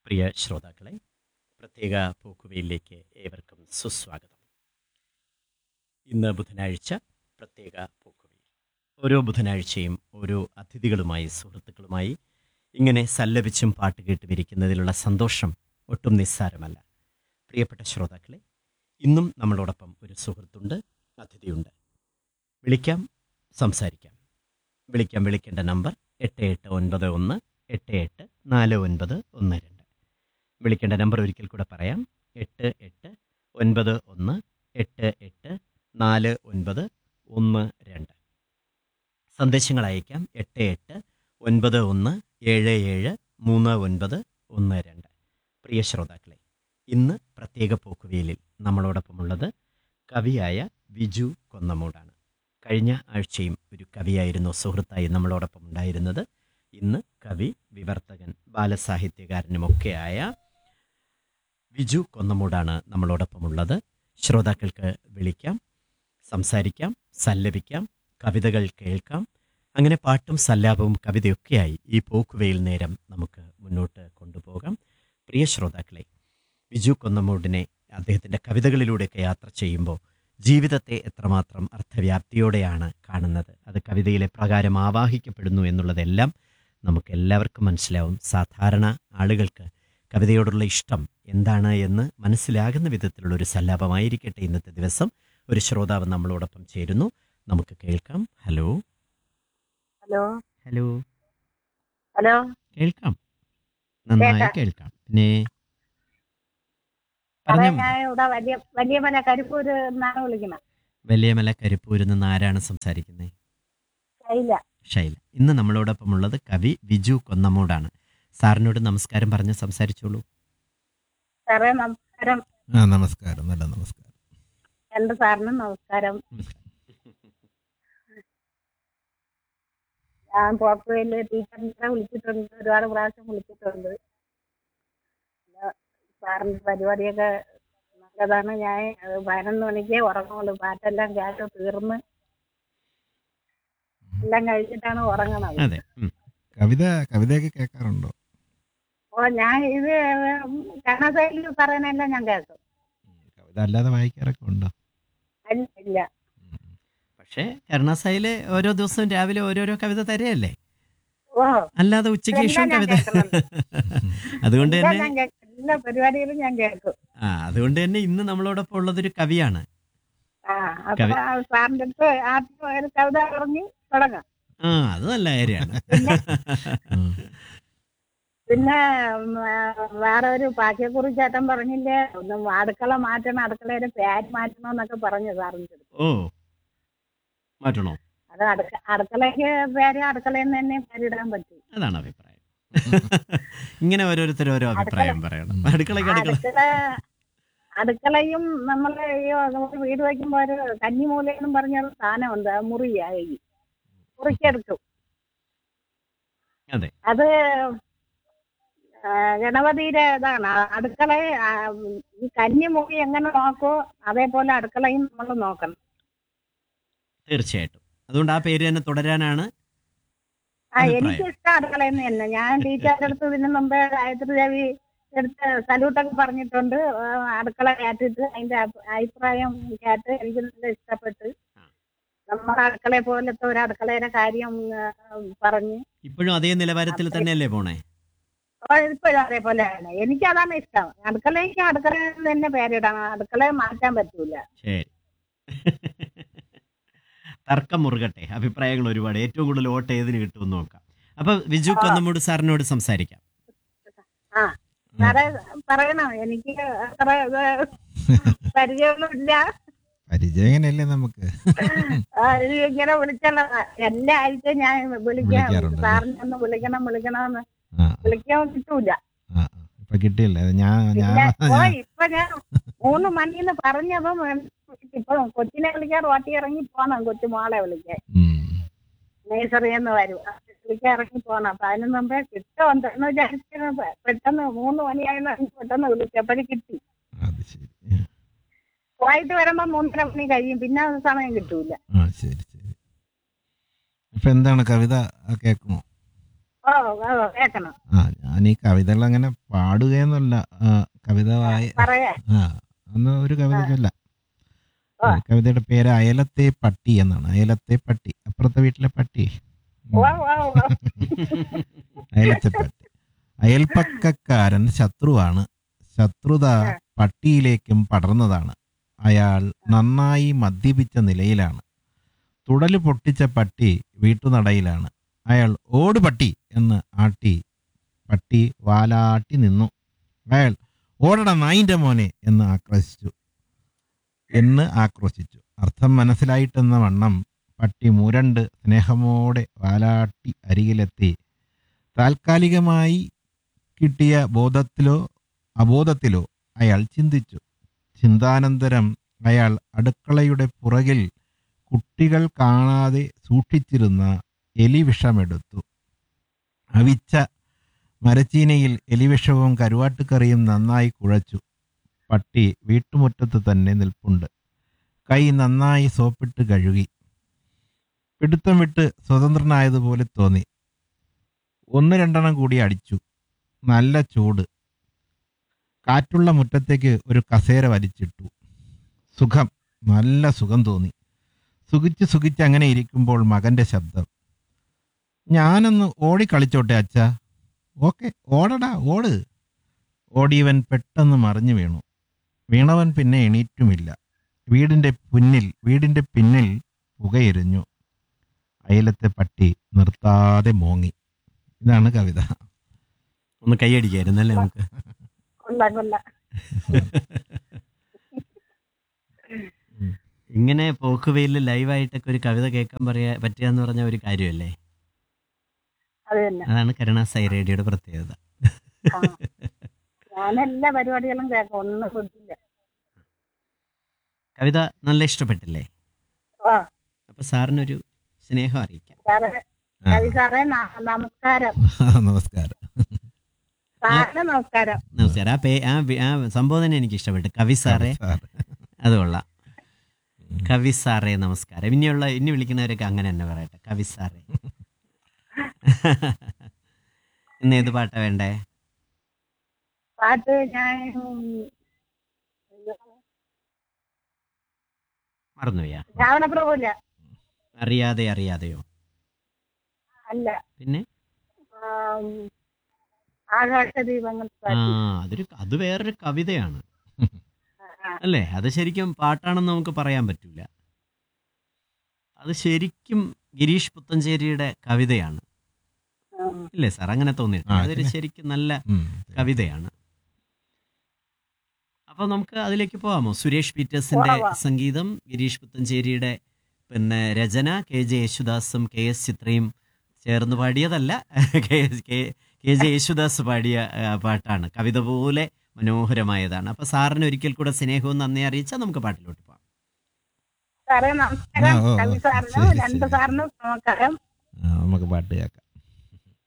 പ്രിയ ശ്രോതാക്കളെ പ്രത്യേക പോക്കുവയിലേക്ക് ഏവർക്കും സുസ്വാഗതം ഇന്ന് ബുധനാഴ്ച പ്രത്യേക പോക്കുവയിൽ ഓരോ ബുധനാഴ്ചയും ഓരോ അതിഥികളുമായി സുഹൃത്തുക്കളുമായി ഇങ്ങനെ സല്ലപിച്ചും പാട്ട് കേട്ട് വിരിക്കുന്നതിലുള്ള സന്തോഷം ഒട്ടും നിസ്സാരമല്ല പ്രിയപ്പെട്ട ശ്രോതാക്കളെ ഇന്നും നമ്മളോടൊപ്പം ഒരു സുഹൃത്തുണ്ട് അതിഥിയുണ്ട് വിളിക്കാം സംസാരിക്കാം വിളിക്കാം വിളിക്കേണ്ട നമ്പർ എട്ട് എട്ട് ഒൻപത് ഒന്ന് എട്ട് എട്ട് നാല് ഒൻപത് ഒന്ന് രണ്ട് വിളിക്കേണ്ട നമ്പർ ഒരിക്കൽ കൂടെ പറയാം എട്ട് എട്ട് ഒൻപത് ഒന്ന് എട്ട് എട്ട് നാല് ഒൻപത് ഒന്ന് രണ്ട് സന്ദേശങ്ങൾ അയക്കാം എട്ട് എട്ട് ഒൻപത് ഒന്ന് ഏഴ് ഏഴ് മൂന്ന് ഒൻപത് ഒന്ന് രണ്ട് പ്രിയ ശ്രോതാക്കളെ ഇന്ന് പ്രത്യേക പോക്കുവെയിലിൽ നമ്മളോടൊപ്പമുള്ളത് കവിയായ വിജു കൊന്നമൂടാണ് കഴിഞ്ഞ ആഴ്ചയും ഒരു കവിയായിരുന്നു സുഹൃത്തായി നമ്മളോടൊപ്പം ഉണ്ടായിരുന്നത് ഇന്ന് കവി വിവർത്തകൻ ബാലസാഹിത്യകാരനുമൊക്കെയായ വിജു കൊന്നമൂടാണ് നമ്മളോടൊപ്പമുള്ളത് ശ്രോതാക്കൾക്ക് വിളിക്കാം സംസാരിക്കാം സല്ലപിക്കാം കവിതകൾ കേൾക്കാം അങ്ങനെ പാട്ടും സല്ലാപവും കവിതയൊക്കെയായി ഈ പോക്കുവെയിൽ നേരം നമുക്ക് മുന്നോട്ട് കൊണ്ടുപോകാം പ്രിയ ശ്രോതാക്കളെ വിജു കൊന്നമൂടിനെ അദ്ദേഹത്തിൻ്റെ കവിതകളിലൂടെയൊക്കെ യാത്ര ചെയ്യുമ്പോൾ ജീവിതത്തെ എത്രമാത്രം അർത്ഥവ്യാപ്തിയോടെയാണ് കാണുന്നത് അത് കവിതയിലെ പ്രകാരം ആവാഹിക്കപ്പെടുന്നു എന്നുള്ളതെല്ലാം നമുക്ക് എല്ലാവർക്കും മനസ്സിലാവും സാധാരണ ആളുകൾക്ക് കവിതയോടുള്ള ഇഷ്ടം എന്താണ് എന്ന് മനസ്സിലാകുന്ന വിധത്തിലുള്ള ഒരു സല്ലാപമായിരിക്കട്ടെ ഇന്നത്തെ ദിവസം ഒരു ശ്രോതാവ് നമ്മളോടൊപ്പം ചേരുന്നു നമുക്ക് കേൾക്കാം ഹലോ ഹലോ ഹലോ ഹലോ കേൾക്കാം നന്നായി കേൾക്കാം. കേൾക്കാം പിന്നെ സാറേ പറഞ്ഞോ ഞാൻ ഇവിടെ വലിയ വലിയ മല കരിപ്പൂര് എന്നാണ് വിളിക്കുന്നത് വലിയമല കരിപ്പൂരിൽ നിന്ന് ആരാണ് സംസാരിക്കുന്നത് ശൈല ശൈല ഇന്ന് നമ്മളോടൊപ്പമുള്ളത് കവി വിജു കൊന്നമൂടാണ് സാറിനോട് നമസ്കാരം പറഞ്ഞ് സംസാരിച്ചോളൂ സാറേ നമസ്കാരം ആ നമസ്കാരം നല്ല നമസ്കാരം എന്റെ സാറിനും നമസ്കാരം ഞാൻ പോക്കുവയില് ടീച്ചറിനെ വിളിച്ചിട്ടുണ്ട് ഒരുപാട് പ്രാവശ്യം വിളിച്ചിട്ടുണ്ട് പിന്നെ സാറിന്റെ പരിപാടിയൊക്കെ നല്ലതാണ് ഞാൻ അത് പതിനൊന്ന് മണിക്കേ ഉറങ്ങുള്ളൂ പാട്ടെല്ലാം കേട്ട് തീർന്ന് എല്ലാം കഴിഞ്ഞിട്ടാണ് ഉറങ്ങണത് അതെ ഉം. കവിത കവിതയൊക്കെ കേൾക്കാറുണ്ടോ ഓ ഞാൻ ഇത് കണ്ണസൈഡിൽ പറയുന്നതെല്ലാം ഞാൻ കേൾക്കും കവിത അല്ലാതെ വായിക്കാറൊക്കെ ഉണ്ടോ അല്ല ഇല്ല പക്ഷേ കരുണാസായില് ഓരോ ദിവസവും രാവിലെ ഓരോരോ കവിത തരെയല്ലേ ഓ അല്ലാതെ ഉച്ചയ്ക്ക് ശേഷം എല്ലാം ഞാൻ കവിത കേൾക്കുന്നുണ്ട്. അതുകൊണ്ട് എല്ലാം തന്നെ ഞാൻ കേൾക്കും. എല്ലാ പരിപാടികളും ഞാൻ കേൾക്കും ആ അതുകൊണ്ട് തന്നെ ഇന്ന് നമ്മളോടൊപ്പം ഉള്ളതൊരു കവിയാണ് ആ അപ്പൊ കവി- ആ സാറിന്റെ അടുത്ത് ആദ്യം ഒരു കവിത പറഞ്ഞ് തുടങ്ങാം ആ അത് നല്ല കാര്യമാണ് ഉം. പിന്നെ ഉം, ആ, വേറെ ഒരു പാക്കിയെക്കുറി ചേട്ടൻ പറഞ്ഞില്ലേ ഒന്ന് അടുക്കള മാറ്റണം അടുക്കളയുടെ പേര് മാറ്റണം എന്നൊക്കെ പറഞ്ഞു സാറിന്റെ അടുത്ത് ഓ മാറ്റണോ അത് അടുക്ക അടുക്കളയ്ക്ക് പേര് അടുക്കളയിൽ നിന്ന് തന്നെ പേരിടാൻ പറ്റും അതാണ് അഭിപ്രായം ഇങ്ങനെ ഓരോരുത്തർ ഓരോ അഭിപ്രായം പറയണം അടുക്കളയ്ക്ക് അടുക്കള അടുക്കള അടുക്കളയും നമ്മള് ഈ നമ്മള് വീട് വയ്ക്കുമ്പോ ഒരു കന്നിമൂലയെന്നും പറഞ്ഞൊരു സാധനമുണ്ട് ആ മുറിയായി മുറിക്കെടുക്കും അതെ. അത് ആ, ഗണപതിയുടെ ഇതാണ് ആ അടുക്കള ആ, ഈ കന്നിമുറി എങ്ങനെ നോക്കോ അതേപോലെ അടുക്കളയും നമ്മൾ നോക്കണം തീർച്ചയായിട്ടും അതുകൊണ്ട് ആ പേര് തന്നെ തുടരാനാണ് ആ അഭിപ്രായം. എനിക്ക് ഇഷ്ടം അടുക്കളയെന്ന് തന്നെ ഞാൻ ടീച്ചറുടെ അടുത്ത് ഇതിന് മുമ്പേ ഗായത്രി ദേവി എടുത്ത് സല്യൂട്ടൊക്കെ പറഞ്ഞിട്ടുണ്ട് ആ, അടുക്കള കേട്ടിട്ട് അതിന്റെ അഭി- അഭിപ്രായം കേട്ട് എനിക്ക് നല്ല ഇഷ്ടപ്പെട്ട് ആ. നമ്മുടെ അടുക്കളയെ പോലത്തെ ഒരു അടുക്കളയുടെ കാര്യം ആ, പറഞ്ഞ് ഇപ്പോഴും അതേ നിലവാരത്തിൽ തന്നെയല്ലേ പോണേ അപ്പോൾ ഇപ്പോഴും അതേപോലെയാണ് എനിക്ക് അതാണ് ഇഷ്ടം അടുക്കളയ്ക്ക് അടുക്കളയിൽ തന്നെ പേരിടണം അടുക്കളയെ മാറ്റാൻ പറ്റൂല ശരി തർക്കം മുറുകട്ടെ അഭിപ്രായങ്ങൾ ഒരുപാട് ഏറ്റവും കൂടുതൽ വോട്ട് ഏതിന് കിട്ടുമെന്ന് നോക്കാം അപ്പൊ വിജു കൊന്നമൂട് സാറിനോട് സംസാരിക്കാം ആ സാറേ പറയണം എനിക്ക് അത്ര ഇത് പരിചയമൊന്നുമില്ല പരിചയം എങ്ങനെയല്ലേ നമുക്ക് ആ, ഇത് ഇങ്ങനെ വിളിച്ചല്ലോ എല്ലാ ആഴ്ചയും ഞാൻ വിളിക്കാം വിളിക്കാറുണ്ട് അല്ലേ? സാറിനെ ഒന്ന് വിളിക്കണം വിളിക്കണമെന്ന് ആ വിളിക്കാൻ കിട്ടൂല ആ ആ. ഇപ്പൊ കിട്ടിയില്ല അത് ഞാൻ ഞാൻ പിന്നെ ഓ ഞാൻ- ഇപ്പൊ ഞാൻ മൂന്ന് മണിന്ന് പറഞ്ഞതും ഇപ്പൊ കൊച്ചിനെ വിളിക്കാൻ റോട്ടി ഇറങ്ങി പോണം കൊച്ചു മോളെ വിളിക്കാൻ ഉം. നേഴ്സറിന്ന് വരും വിളിക്കാൻ ഇറങ്ങി പോണം അപ്പൊ അതിന് മുമ്പേ കിട്ടുമെന്ന് വിചാരിച്ചു പെട്ടെന്ന് മൂന്ന് മണിയായിരുന്നു പെട്ടെന്ന് വിളിച്ചപ്പോഴും കിട്ടി അത് ശരി പോയിട്ട് വരുമ്പോ മൂന്നര മണി കഴിയും പിന്നെ അത് സമയം കിട്ടൂല ആ ശരി ശരി ഇപ്പൊ എന്താണ് കവിത ആ, കേൾക്കുമോ ഓ ഓ കേൾക്കണം ആ ഞാൻ ഈ കവിതകൾ അങ്ങനെ പാടുകയെന്നല്ല ആ, കവിത വായ പറയാ ആ ഒന്ന് ഒരു കവിത ചൊല്ല ആ. കവിതയുടെ പേര് അയലത്തെ പട്ടി എന്നാണ് അയലത്തെ പട്ടി അപ്പുറത്തെ വീട്ടിലെ പട്ടി ഉം. ഓ ഓ ഓ അയലത്തെ പട്ടി അയൽപ്പക്കക്കാരൻ ശത്രുവാണ് ശത്രുത പട്ടിയിലേക്കും പടർന്നതാണ് അയാൾ നന്നായി മദ്യപിച്ച നിലയിലാണ് തുടല് പൊട്ടിച്ച പട്ടി വീട്ടുനടയിലാണ് അയാൾ ഓട് പട്ടി എന്ന് ആട്ടി പട്ടി വാലാട്ടി നിന്നു അയാൾ ഓടട നായിൻ്റെ മോനെ എന്ന് ആക്രോശിച്ചു എന്ന് ആക്രോശിച്ചു അർത്ഥം മനസ്സിലായിട്ടെന്ന വണ്ണം പട്ടി മുരണ്ട് സ്നേഹമോടെ വാലാട്ടി അരികിലെത്തി താൽക്കാലികമായി കിട്ടിയ ബോധത്തിലോ അബോധത്തിലോ അയാൾ ചിന്തിച്ചു ചിന്താനന്തരം അയാൾ അടുക്കളയുടെ പുറകിൽ കുട്ടികൾ കാണാതെ സൂക്ഷിച്ചിരുന്ന എലിവിഷമെടുത്തു അവിച്ച മരച്ചീനയിൽ എലിവിഷവും കരുവാട്ടുകറിയും നന്നായി കുഴച്ചു പട്ടി വീട്ടുമുറ്റത്ത് തന്നെ നിൽപ്പുണ്ട് കൈ നന്നായി സോപ്പിട്ട് കഴുകി പിടുത്തം വിട്ട് സ്വതന്ത്രനായതുപോലെ തോന്നി ഒന്ന് രണ്ടെണ്ണം കൂടി അടിച്ചു നല്ല ചൂട് കാറ്റുള്ള മുറ്റത്തേക്ക് ഒരു കസേര വലിച്ചിട്ടു സുഖം നല്ല സുഖം തോന്നി സുഖിച്ച് സുഖിച്ച് അങ്ങനെ ഇരിക്കുമ്പോൾ മകന്റെ ശബ്ദം ഞാനൊന്ന് ഓടി കളിച്ചോട്ടെ അച്ഛ ഓക്കെ ഓടടാ ഓട് ഓടിയവൻ പെട്ടെന്ന് മറിഞ്ഞു വീണു വീണവൻ പിന്നെ എണീറ്റുമില്ല വീടിന്റെ പിന്നിൽ വീടിന്റെ പിന്നിൽ പുകയെരിഞ്ഞു അയലത്തെ പട്ടി നിർത്താതെ മോങ്ങി ഇതാണ് കവിത ഒന്ന് കൈയടിക്കായിരുന്നല്ലേ നമുക്ക് കൊള്ളാം കൊള്ളാം ഇങ്ങനെ പോക്കുവെയിൽ ലൈവായിട്ടൊക്കെ ഒരു കവിത കേൾക്കാൻ പറയാ പറ്റുക എന്ന് പറഞ്ഞ ഒരു കാര്യമല്ലേ അത് തന്നെ അതാണ് കരുണാസായി റേഡിയോയുടെ പ്രത്യേകത ആ. ഞാൻ എല്ലാ പരിപാടികളും കേൾക്കാം ഒന്നും ബുദ്ധില്ല കവിത നല്ല ഇഷ്ടപ്പെട്ടില്ലേ ആ അപ്പൊ സാറിനൊരു സ്നേഹം അറിയിക്കാം സാറേ ആ. കവി സാറേ ന- നമസ്കാരം നമസ്കാരം സാറിന് നമസ്കാരം നമസ്കാരം ആ പേ ആ വി- ആ സംബോധന എനിക്ക് ഇഷ്ടപ്പെട്ടു കവി സാറേ സാർ. അത് കൊള്ളാം കവി സാറേ നമസ്കാരം ഇനിയുള്ള ഇനി വിളിക്കുന്നവരൊക്കെ അങ്ങനെ തന്നെ പറയട്ടെ കവി സാറേ ഇന്ന് ഏത് പാട്ടാ വേണ്ടേ പാട്ട് ഞാൻ ഉം, മറന്നുപോയാ രാവണപ്രഭുല്ല അറിയാതെ അറിയാതെയോ അല്ല പിന്നെ ആം, ആകാശദീപങ്ങൾ ആ അതൊരു അത് വേറൊരു കവിതയാണ് അല്ലേ അത് ശരിക്കും പാട്ടാണെന്ന് നമുക്ക് പറയാൻ പറ്റൂല അത് ശരിക്കും ഗിരീഷ് പുത്തഞ്ചേരിയുടെ കവിതയാണ് ഇല്ലേ സാർ അങ്ങനെ തോന്നിയിട്ടുണ്ട് ആ, അതൊരു പിന്നെ. ശരിക്കും നല്ല ഉം. കവിതയാണ് അപ്പോൾ നമുക്ക് അതിലേക്ക് പോകാമോ സുരേഷ് പീറ്റേഴ്സിന്റെ പോവാം, പോവാം. സംഗീതം ഗിരീഷ് പുത്തഞ്ചേരിയുടെ പിന്നെ രചന കെ ജെ യേശുദാസും കെ എസ് ചിത്രയും ചേർന്ന് പാടിയതല്ല K S- K K J Yesudas പാടിയ ആ, പാട്ടാണ് കവിത പോലെ മനോഹരമായതാണ് അപ്പൊ സാറിന് ഒരിക്കൽ കൂടെ സ്നേഹവും നന്ദി അറിയിച്ചാൽ നമുക്ക് പാട്ടിലോട്ട് പോകാം സാറേ നമസ്കാരം ആ, ഓ, ഓ, കവി സാറിനും ശരി, രണ്ട് ശരി. സാറിനും നമസ്കാരം ആ, നമുക്ക് പാട്ട് കേൾക്കാം